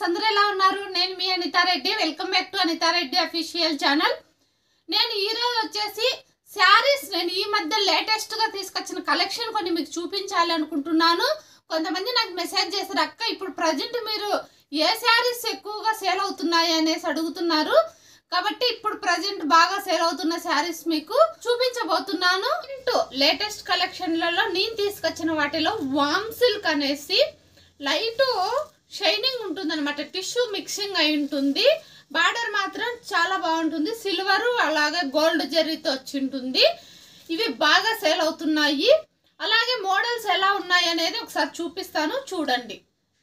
friends అందరూ ఎలా ఉన్నారు నేను మీ Anitha Reddy welcome back to Anitha Reddy official channel నేను ఈ రోజు వచ్చేసి శారీస్ నేను ఈ మధ్య లేటెస్ట్ గా తీసుకొచ్చిన కలెక్షన్ కొన్ని మీకు చూపించాలి అనుకుంటున్నాను కొంతమంది నాకు మెసేజ్ చేశారు అక్క ఇప్పుడు ప్రజెంట్ మీరు ఏ శారీస్ ఎక్కువగా సేల్ అవుతున్నాయి అనేసి అడుగుతున్నారు కాబట్టి ఇప్పుడు ప్రజెంట్ బాగా సేల్ అవుతున్న శారీస్ మీకు చూపించబోతున్నాను లేటెస్ట్ కలెక్షన్లలో నేను తీసుకొచ్చిన వాటిలో వామ్ సిల్క్ అనేసి లైట్ షైనింగ్ ఉంటుంది అనమాట టిష్యూ మిక్సింగ్ అయి ఉంటుంది బార్డర్ మాత్రం చాలా బాగుంటుంది సిల్వర్ అలాగే గోల్డ్ జరీతో వచ్చి ఉంటుంది ఇవి బాగా సేల్ అవుతున్నాయి అలాగే మోడల్స్ ఎలా ఉన్నాయి అనేది ఒకసారి చూపిస్తాను చూడండి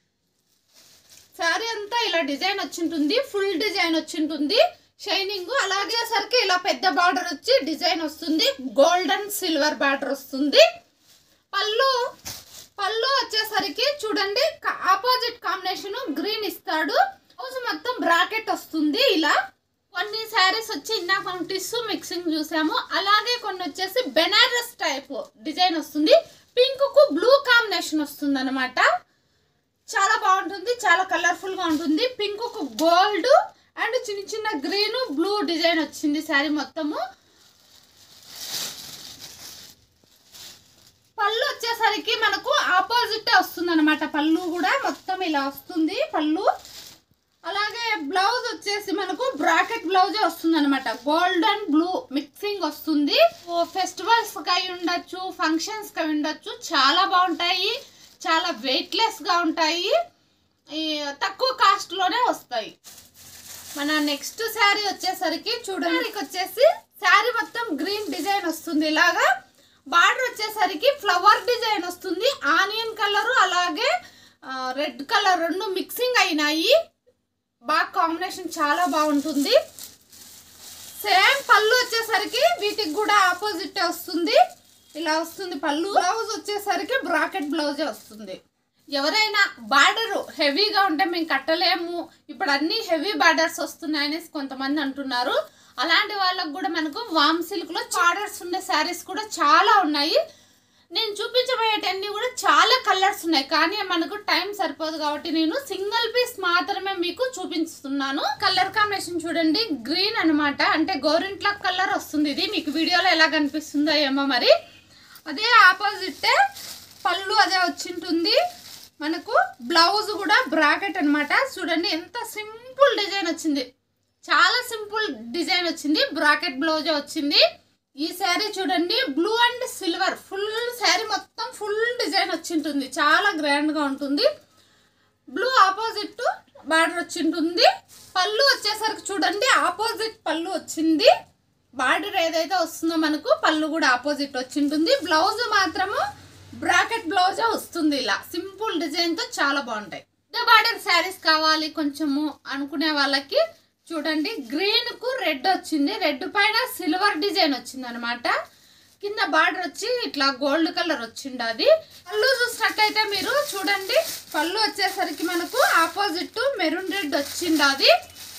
శారీ అంతా ఇలా డిజైన్ వచ్చింటుంది ఫుల్ డిజైన్ వచ్చింటుంది షైనింగ్ అలాగే సరికి ఇలా పెద్ద బార్డర్ వచ్చి డిజైన్ వస్తుంది గోల్డెన్ సిల్వర్ బార్డర్ వస్తుంది పళ్ళు పళ్ళు వచ్చేసరికి చూడండి ఆపోజిట్ కాంబినేషన్ గ్రీన్ ఇస్తాడు రోజు మొత్తం బ్రాకెట్ వస్తుంది ఇలా కొన్ని శారీస్ వచ్చి ఇందాక మనం టిష్యూ మిక్సింగ్ చూసాము అలాగే కొన్ని వచ్చేసి బెనారస్ టైప్ డిజైన్ వస్తుంది పింక్ కు బ్లూ కాంబినేషన్ వస్తుంది అనమాట చాలా బాగుంటుంది చాలా కలర్ఫుల్ గా ఉంటుంది పింక్ కు గోల్డ్ అండ్ చిన్న చిన్న గ్రీన్ బ్లూ డిజైన్ వచ్చింది శారీ మొత్తము పళ్ళు వచ్చేసరికి మనకు ఆపోజిట్ వస్తుంది అనమాట పళ్ళు కూడా మొత్తం ఇలా వస్తుంది పళ్ళు అలాగే బ్లౌజ్ వచ్చేసి మనకు బ్రాకెట్ బ్లౌజే వస్తుంది అనమాట గోల్డ్ అండ్ బ్లూ మిక్సింగ్ వస్తుంది ఫెస్టివల్స్ కి అయి ఉండొచ్చు ఫంక్షన్స్ కి అయి ఉండొచ్చు చాలా బాగుంటాయి చాలా వెయిట్లెస్ గా ఉంటాయి ఈ తక్కువ కాస్ట్ లోనే వస్తాయి మన నెక్స్ట్ శారీ వచ్చేసరికి చూడడానికి వచ్చేసి శారీ మొత్తం గ్రీన్ డిజైన్ వస్తుంది ఇలాగా బార్డర్ వచ్చేసరికి ఫ్లవర్ డిజైన్ వస్తుంది ఆనియన్ కలర్ అలాగే రెడ్ కలర్ రెండు మిక్సింగ్ అయినాయి బాగా కాంబినేషన్ చాలా బాగుంటుంది సేమ్ పళ్ళు వచ్చేసరికి వీటికి కూడా ఆపోజిట్ వస్తుంది ఇలా వస్తుంది పళ్ళు బ్లౌజ్ వచ్చేసరికి బ్రాకెట్ బ్లౌజే వస్తుంది ఎవరైనా బార్డర్ హెవీగా ఉంటే మేము కట్టలేము ఇప్పుడు అన్ని హెవీ బార్డర్స్ వస్తున్నాయనేసి కొంతమంది అంటున్నారు అలాంటి వాళ్ళకు కూడా మనకు వామ్ సిల్క్ లో బార్డర్స్ ఉండే శారీస్ కూడా చాలా ఉన్నాయి నేను చూపించబోయేటన్ని కూడా చాలా కలర్స్ ఉన్నాయి కానీ మనకు టైం సరిపోదు కాబట్టి నేను సింగిల్ పీస్ మాత్రమే మీకు చూపిస్తున్నాను కలర్ కాంబినేషన్ చూడండి గ్రీన్ అన్నమాట అంటే గోరింట్ల కలర్ వస్తుంది ఇది మీకు వీడియోలో ఎలా కనిపిస్తుందో ఏమో మరి అదే ఆపోజిట్ పళ్ళు అదే వచ్చింటుంది మనకు బ్లౌజ్ కూడా బ్రాకెట్ అన్నమాట చూడండి ఎంత సింపుల్ డిజైన్ వచ్చింది చాలా సింపుల్ డిజైన్ వచ్చింది బ్రాకెట్ బ్లౌజే వచ్చింది ఈ శారీ చూడండి blue and silver full sari మొత్తం ఫుల్ డిజైన్ వచ్చింటుంది చాలా గ్రాండ్ గా ఉంటుంది బ్లూ ఆపోజిట్ బార్డర్ వచ్చింటుంది పళ్ళు వచ్చేసరికి చూడండి ఆపోజిట్ పళ్ళు వచ్చింది బార్డర్ ఏదైతే వస్తుందో మనకు పళ్ళు కూడా ఆపోజిట్ వచ్చింటుంది బ్లౌజ్ మాత్రము బ్రాకెట్ బ్లౌజే వస్తుంది ఇలా సింపుల్ డిజైన్ తో చాలా బాగుంటాయి పెద్ద బార్డర్ శారీస్ కావాలి కొంచెము అనుకునే వాళ్ళకి చూడండి గ్రీన్ కు రెడ్ వచ్చింది రెడ్ పైన సిల్వర్ డిజైన్ వచ్చింది అనమాట కింద బార్డర్ వచ్చి ఇట్లా గోల్డ్ కలర్ వచ్చింది అది పళ్ళు చూసినట్టయితే మీరు చూడండి పళ్ళు వచ్చేసరికి మనకు ఆపోజిట్ మెరూన్ రెడ్ వచ్చింది అది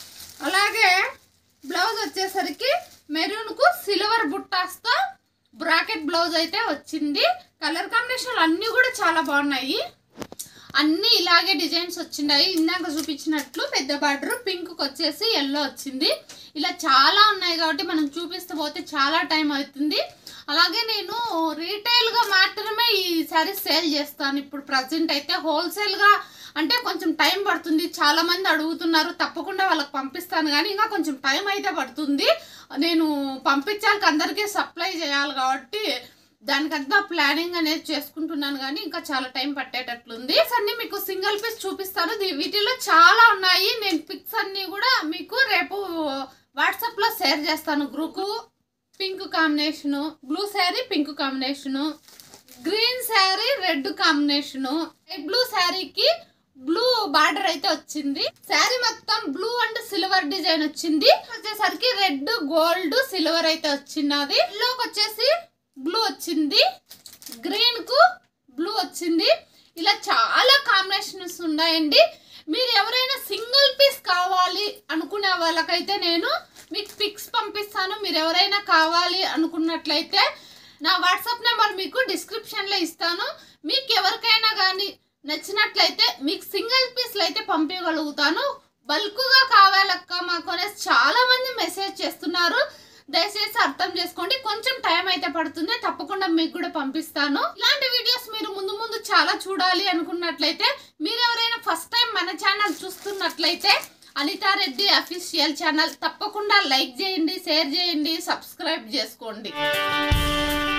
అలాగే బ్లౌజ్ వచ్చేసరికి మెరూన్ కు సిల్వర్ బుట్టాస్తో బ్రాకెట్ బ్లౌజ్ అయితే వచ్చింది కలర్ కాంబినేషన్ అన్నీ కూడా చాలా బాగున్నాయి అన్ని ఇలాగే డిజైన్స్ వచ్చినాయి ఇందాక చూపించినట్లు పెద్ద బార్డర్ పింక్ వచ్చేసి ఎల్లో వచ్చింది ఇలా చాలా ఉన్నాయి కాబట్టి మనం చూపిస్తూ పోతే చాలా టైం అవుతుంది అలాగే నేను రీటైల్గా మాత్రమే ఈ శారీస్ సేల్ చేస్తాను ఇప్పుడు ప్రజెంట్ అయితే హోల్సేల్గా అంటే కొంచెం టైం పడుతుంది చాలా మంది అడుగుతున్నారు తప్పకుండా వాళ్ళకి పంపిస్తాను కానీ ఇంకా కొంచెం టైం అయితే పడుతుంది నేను పంపించాక అందరికీ సప్లై చేయాలి కాబట్టి దానికంతా ప్లానింగ్ అనేది చేసుకుంటున్నాను కానీ ఇంకా చాలా టైం పట్టేటట్లుంది అన్ని మీకు సింగిల్ పీస్ చూపిస్తాను దీ- వీటిలో చాలా ఉన్నాయి నేను పిక్స్ అన్ని కూడా మీకు రేపు వాట్సాప్ లో షేర్ చేస్తాను group pink combination blue sari pink combination green sari red combination blue శారీకి బ్లూ బార్డర్ అయితే వచ్చింది శారీ మొత్తం బ్లూ అండ్ సిల్వర్ డిజైన్ వచ్చింది వచ్చేసరికి రెడ్ గోల్డ్ సిల్వర్ అయితే వచ్చింది అది ఎల్లోకి వచ్చేసి బ్లూ వచ్చింది గ్రీన్ కు బ్లూ వచ్చింది ఇలా చాలా కాంబినేషన్స్ ఉన్నాయండి మీరు ఎవరైనా సింగిల్ పీస్ కావాలి అనుకునే వాళ్ళకైతే నేను మీకు పిక్స్ పంపిస్తాను మీరు ఎవరైనా కావాలి అనుకున్నట్లయితే నా వాట్సాప్ నెంబర్ మీకు డిస్క్రిప్షన్లో ఇస్తాను మీకు ఎవరికైనా కానీ నచ్చినట్లయితే మీకు సింగిల్ పీస్లు అయితే పంపించగలుగుతాను బల్క్గా కావాలక్క మాకు అనేసి చాలా మంది మెసేజ్ చేస్తున్నారు దయచేసి అర్థం చేసుకోండి కొంచెం టైం అయితే పడుతుంది తప్పకుండా మీకు కూడా పంపిస్తాను ఇలాంటి వీడియోస్ మీరు ముందు ముందు చాలా చూడాలి అనుకున్నట్లయితే మీరు ఎవరైనా ఫస్ట్ టైం మన ఛానల్ చూస్తున్నట్లయితే అనితారెడ్డి అఫీషియల్ ఛానల్ తప్పకుండా లైక్ చేయండి షేర్ చేయండి సబ్స్క్రైబ్ చేసుకోండి